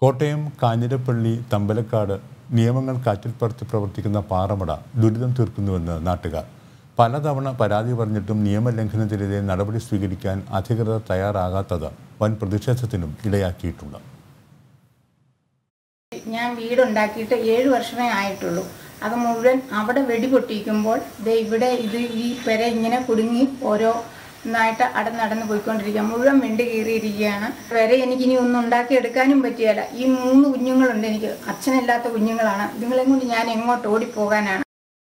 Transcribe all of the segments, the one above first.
കോട്ടയം കാഞ്ഞിരപ്പള്ളി തമ്പലക്കാട് നിയമങ്ങൾ കാറ്റിൽ പറത്തി പ്രവർത്തിക്കുന്ന പാറമട ദുരിതം തീർക്കുന്നുവെന്ന് നാട്ടുകാർ പലതവണ പരാതി പറഞ്ഞിട്ടും നിയമലംഘനത്തിനെതിരെ നടപടി സ്വീകരിക്കാൻ അധികൃതർ തയ്യാറാകാത്തത് വൻ പ്രതിഷേധത്തിനും ഇടയാക്കിയിട്ടുണ്ട് ഞാൻ വീടുണ്ടാക്കിയിട്ട് ഏഴ് വർഷമേ ആയിട്ടുള്ളൂ അത് മുഴുവൻ അവിടെ വെടി പൊട്ടിക്കുമ്പോൾ ദേ ഇവിടെ ഇത് ഈ പെര ഇങ്ങനെ കുടുങ്ങി ഓരോ ായിട്ട് അട നടന്ന് പോയിക്കൊണ്ടിരിക്കുക മുഴുവൻ വെണ്ട് കീറിയിരിക്കുകയാണ് വരെ എനിക്ക് ഇനി ഒന്നും ഉണ്ടാക്കിയെടുക്കാനും പറ്റിയല്ല ഈ മൂന്ന് കുഞ്ഞുങ്ങളുണ്ട് എനിക്ക് അച്ഛനില്ലാത്ത കുഞ്ഞുങ്ങളാണ് ഇതുങ്ങളെയും കൊണ്ട് ഞാൻ എങ്ങോട്ട് ഓടിപ്പോകാനാണ്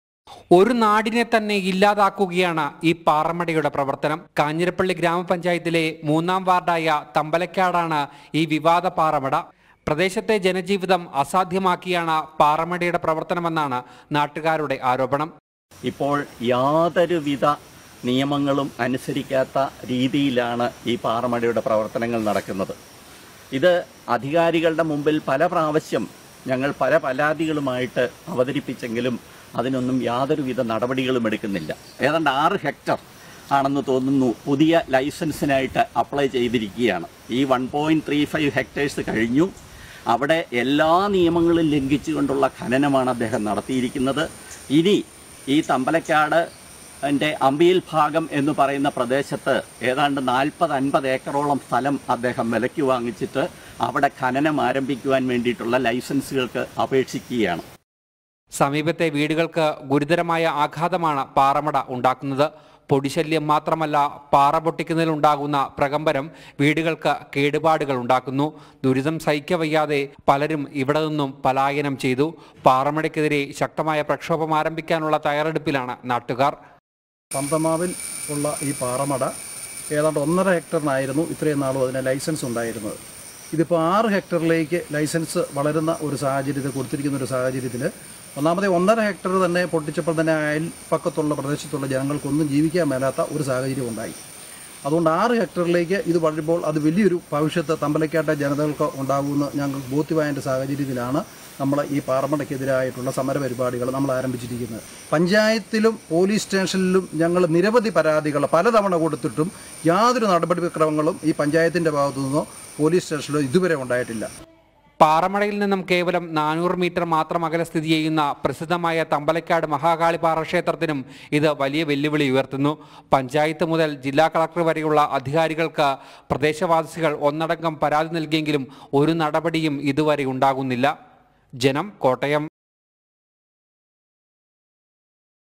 ഒരു നാടിനെ തന്നെ ഇല്ലാതാക്കുകയാണ് ഈ പാറമടയുടെ പ്രവർത്തനം കാഞ്ഞിരപ്പള്ളി ഗ്രാമപഞ്ചായത്തിലെ മൂന്നാം വാർഡായ തമ്പലക്കാടാണ് ഈ വിവാദ പാറമട പ്രദേശത്തെ ജനജീവിതം അസാധ്യമാക്കിയാണ് പാറമടയുടെ പ്രവർത്തനമെന്നാണ് നാട്ടുകാരുടെ ആരോപണം ഇപ്പോൾ യാതൊരുവിധ നിയമങ്ങളും അനുസരിക്കാത്ത രീതിയിലാണ് ഈ പാറമടയുടെ പ്രവർത്തനങ്ങൾ നടക്കുന്നത് ഇത് അധികാരികളുടെ മുമ്പിൽ പല പ്രാവശ്യം ഞങ്ങൾ പല പരാതികളുമായിട്ട് അവതരിപ്പിച്ചെങ്കിലും അതിനൊന്നും യാതൊരുവിധ നടപടികളും എടുക്കുന്നില്ല ഏതാണ്ട് ആറ് ഹെക്ടർ ആണെന്ന് തോന്നുന്നു പുതിയ ലൈസൻസിനായിട്ട് അപ്ലൈ ചെയ്തിരിക്കുകയാണ് ഈ one point three five hectares കഴിഞ്ഞു അവിടെ എല്ലാ നിയമങ്ങളും ലംഘിച്ചുകൊണ്ടുള്ള ഖനനമാണ് അദ്ദേഹം നടത്തിയിരിക്കുന്നത് ഇനി ഈ തമ്പലക്കാട് എൻ്റെ അമ്പിയിൽ ഭാഗം എന്ന് പറയുന്ന പ്രദേശത്ത് ഏതാണ്ട് നാൽപ്പത് അൻപത് ഏക്കറോളം സ്ഥലം അദ്ദേഹം വിലയ്ക്ക് വാങ്ങിച്ചിട്ട് അവിടെ ഖനനം ആരംഭിക്കുവാൻ വേണ്ടിയിട്ടുള്ള ലൈസൻസുകൾക്ക് അപേക്ഷിക്കുകയാണ് സമീപത്തെ വീടുകൾക്ക് ഗുരുതരമായ ആഘാതമാണ് പാറമട ഉണ്ടാക്കുന്നത് പൊടിശല്യം മാത്രമല്ല പാറ പൊട്ടിക്കുന്നതിലുണ്ടാകുന്ന പ്രകമ്പനം വീടുകൾക്ക് കേടുപാടുകൾ ഉണ്ടാക്കുന്നു ദുരിതം സഹിക്കവയ്യാതെ പലരും ഇവിടെ നിന്നും പലായനം ചെയ്തു പാറമടയ്ക്കെതിരെ ശക്തമായ പ്രക്ഷോഭം ആരംഭിക്കാനുള്ള തയ്യാറെടുപ്പിലാണ് നാട്ടുകാർ പന്തമാവിൽ ഉള്ള ഈ പാറമട ഏതാണ്ട് ഒന്നര ഹെക്ടറിനായിരുന്നു ഇത്രയും നാളും അതിന് ലൈസൻസ് ഉണ്ടായിരുന്നത് ഇതിപ്പോൾ ആറ് ഹെക്ടറിലേക്ക് ലൈസൻസ് വളരുന്ന ഒരു സാഹചര്യത്തിൽ കൊടുത്തിരിക്കുന്ന ഒരു സാഹചര്യത്തിൽ ഒന്നാമത്തെ ഒന്നര ഹെക്ടർ തന്നെ പൊട്ടിച്ചപ്പോൾ തന്നെ അയൽപ്പക്കത്തുള്ള പ്രദേശത്തുള്ള ജനങ്ങൾക്കൊന്നും ജീവിക്കാൻ മേലാത്ത ഒരു സാഹചര്യം ഉണ്ടായി അതുകൊണ്ട് ആറ് ഹെക്ടറിലേക്ക് ഇത് വളരുമ്പോൾ അത് വലിയൊരു ഭവിഷ്യത്ത് തമ്പലക്കാട്ട ജനതകൾക്ക് ഉണ്ടാകുമെന്ന് ഞങ്ങൾക്ക് ബോധ്യമായതിൻ്റെ സാഹചര്യത്തിലാണ് നമ്മൾ ഈ പാറമടയ്ക്കെതിരായിട്ടുള്ള സമര പരിപാടികൾ നമ്മൾ ആരംഭിച്ചിരിക്കുന്നത് പഞ്ചായത്തിലും പോലീസ് സ്റ്റേഷനിലും ഞങ്ങൾ നിരവധി പരാതികൾ പലതവണ കൊടുത്തിട്ടും യാതൊരു നടപടിക്രമങ്ങളും ഈ പഞ്ചായത്തിൻ്റെ ഭാഗത്തു നിന്നോ പോലീസ് സ്റ്റേഷനിലോ ഇതുവരെ ഉണ്ടായിട്ടില്ല പാറമടയിൽ നിന്നും കേവലം നാനൂറ് മീറ്റർ മാത്രം അകലെ സ്ഥിതി ചെയ്യുന്ന പ്രസിദ്ധമായ തമ്പലക്കാട് മഹാകാളിപ്പാറ ക്ഷേത്രത്തിനും ഇത് വലിയ വെല്ലുവിളി ഉയർത്തുന്നു പഞ്ചായത്ത് മുതൽ ജില്ലാ കളക്ടർ വരെയുള്ള അധികാരികൾക്ക് പ്രദേശവാസികൾ ഒന്നടങ്കം പരാതി നൽകിയെങ്കിലും ഒരു നടപടിയും ഇതുവരെ ഉണ്ടാകുന്നില്ല ജനം കോട്ടയം